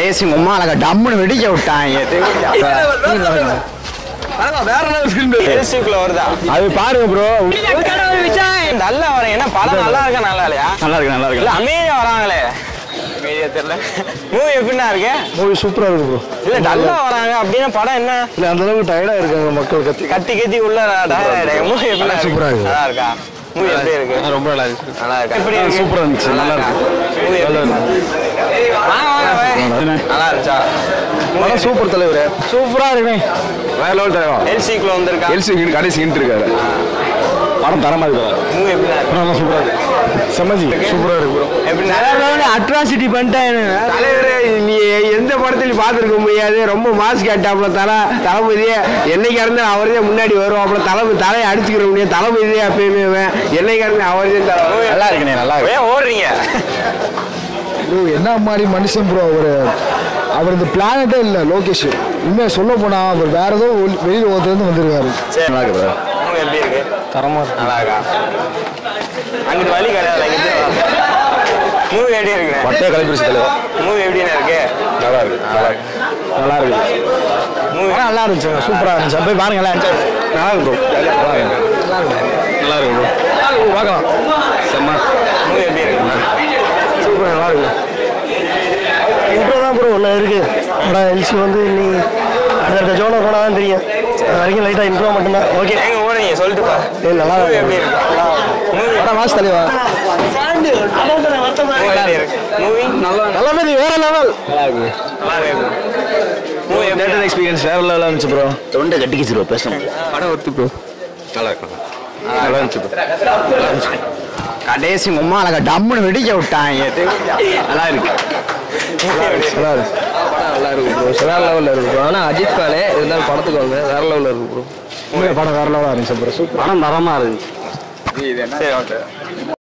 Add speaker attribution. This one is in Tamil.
Speaker 1: கடைசி உமா அழகா டம்முன்னு வெடிக்க விட்டாங்க
Speaker 2: வேற லெவல் ஃபிலிம்
Speaker 3: ஏசிக்குள்ள வருதா
Speaker 1: அது பாருங்க ப்ரோ
Speaker 3: நல்லா வரேன் என்ன படம் நல்லா இருக்கா நல்லா இல்லையா
Speaker 1: நல்லா இருக்கு நல்லா
Speaker 3: இல்ல அமைதியா வராங்களே அமைதியா தெரியல மூவி எப்படின்னா இருக்கு
Speaker 2: மூவி சூப்பரா இருக்கு ப்ரோ
Speaker 3: இல்ல நல்லா வராங்க அப்படின்னா படம் என்ன
Speaker 2: இல்ல அந்த அளவுக்கு டயர்டா இருக்காங்க மக்கள் கத்தி
Speaker 3: கத்தி கத்தி உள்ள மூவி எப்படி
Speaker 2: சூப்பரா இருக்கு.
Speaker 3: நல்லா இருக்கா மூவி எப்படி இருக்கு
Speaker 2: ரொம்ப நல்லா இருக்கு
Speaker 3: நல்லா இருக்கா எப்படி இருக்கு
Speaker 2: சூப்பரா இருந்துச்சு நல்லா இருக்கு
Speaker 3: மூவி எப்படி வாங்க வாங்க வாங்க. நல்லா இருந்துச்சா
Speaker 2: படம் சூப்பர் தலைவர்
Speaker 1: சூப்பரா இருக்கு
Speaker 2: வேற லெவல் தலைவா
Speaker 3: எல்சிக்குள்ள வந்திருக்கா
Speaker 2: எல்சி கடைசி ஹிண்ட் இருக்காரு படம் தரமா இருக்கு
Speaker 3: மூவி எப்படி
Speaker 2: படம் சூப்பரா இருக்கு செம்மஜி சூப்பரா இருக்கு ப்ரோ
Speaker 3: எப்படி
Speaker 1: அட்ராசிட்டி பண்ணிட்டேன்
Speaker 4: தலைவரே நீ எந்த படத்துலையும் பார்த்துருக்க முடியாது ரொம்ப மாஸ் கேட்டாப்புல தல தளபதியே என்னைக்கு இருந்து அவரே முன்னாடி வரும் அப்புறம் தளபதி தலையை அடிச்சுக்கிற முடியாது தளபதியே எப்பயுமே இவன். என்னைக்கு இருந்து அவரே தலை
Speaker 1: நல்லா இருக்குண்ணே நல்லா இருக்கு
Speaker 3: ஏன் ஓடுறீங்க
Speaker 2: ப்ரோ என்ன மாதிரி மனுஷன் ப்ரோ அவர் அவர் இந்த பிளானட்டே இல்லை லோகேஷ் உண்மையை சொல்ல போனா அவர் வேற ஏதோ ஒல்- வெளியில ஒருத்தருந்து வந்திருக்காரு
Speaker 3: சரி
Speaker 2: நல்லா இருக்கு bro.
Speaker 3: மூவி எப்படி இருக்கு
Speaker 2: தரமா
Speaker 3: நல்லா இருக்கா அங்கிட்டு வழி கிடையாது இங்கிட்டு மூவி எப்படி இருக்கு
Speaker 2: பட்டைய கலைப்பிரிச்சு தலைவர்
Speaker 3: மூவி எப்படின்னு இருக்கு
Speaker 2: நல்லா இருக்கு நல்லா இருக்கு நல்லா இருக்கு
Speaker 3: மூவி
Speaker 1: நல்லா இருந்துச்சு சூப்பரா இருந்துச்சு போய் பாருங்களேன்
Speaker 2: நல்லா இருக்கு ப்ரோ நல்லா இருக்கு நல்லா இருக்கு ப்ரோ பார்க்கலாம் செம்ம
Speaker 3: மூவி எப்படி இருக்கு
Speaker 2: சூப்பர் நல்லா இருக்கு
Speaker 5: இன்ட்ரோ தான் ப்ரோ ஒன்று இருக்கு ஆனால் எல்சி வந்து நீ அடுத்த ஜோனை போனால் தான் தெரியும் அது வரைக்கும் லைட்டாக இன்ட்ரோ மட்டும்தான் ஓகே
Speaker 3: எங்க ஓடுறீங்க சொல்லிட்டு பா
Speaker 5: நல்லா
Speaker 3: மூவி எப்படி இருக்கு மூவி
Speaker 2: படம் மாஸ் தலைவா
Speaker 3: எப்படி இருக்கு மூவி நல்லா
Speaker 2: நல்லா மாதிரி வேற லெவல்
Speaker 3: நல்லா இருக்கு மூவி எப்படி
Speaker 2: தேட்டர் எக்ஸ்பீரியன்ஸ் வேற லெவலாக இருந்துச்சு ப்ரோ
Speaker 1: தொண்டை கட்டிக்கிச்சு பேச முடியல
Speaker 2: படம் ஒர்த்து ப்ரோ நல்லா இருக்கு நல்லா இருந்துச்சு ப்ரோ
Speaker 1: கடைசி உமா அழகா டம்முன்னு வெடிக்க விட்டாங்க நல்லா இருக்கு
Speaker 2: நல்லா இருக்கு படம் நல்லா இருக்கு ப்ரோ வேற லெவலில் இருக்கு ப்ரோ ஆனால் அஜித் ஃபேனே இருந்தாலும் படத்துக்கு வாங்க வேற லெவலில் இருக்கு ப்ரோ படம் வேற லெவலாக இருந்துச்சு ப்ரோ சூப்பர்
Speaker 1: படம் தரமா இருந்துச்சு
Speaker 3: சரி ஓகே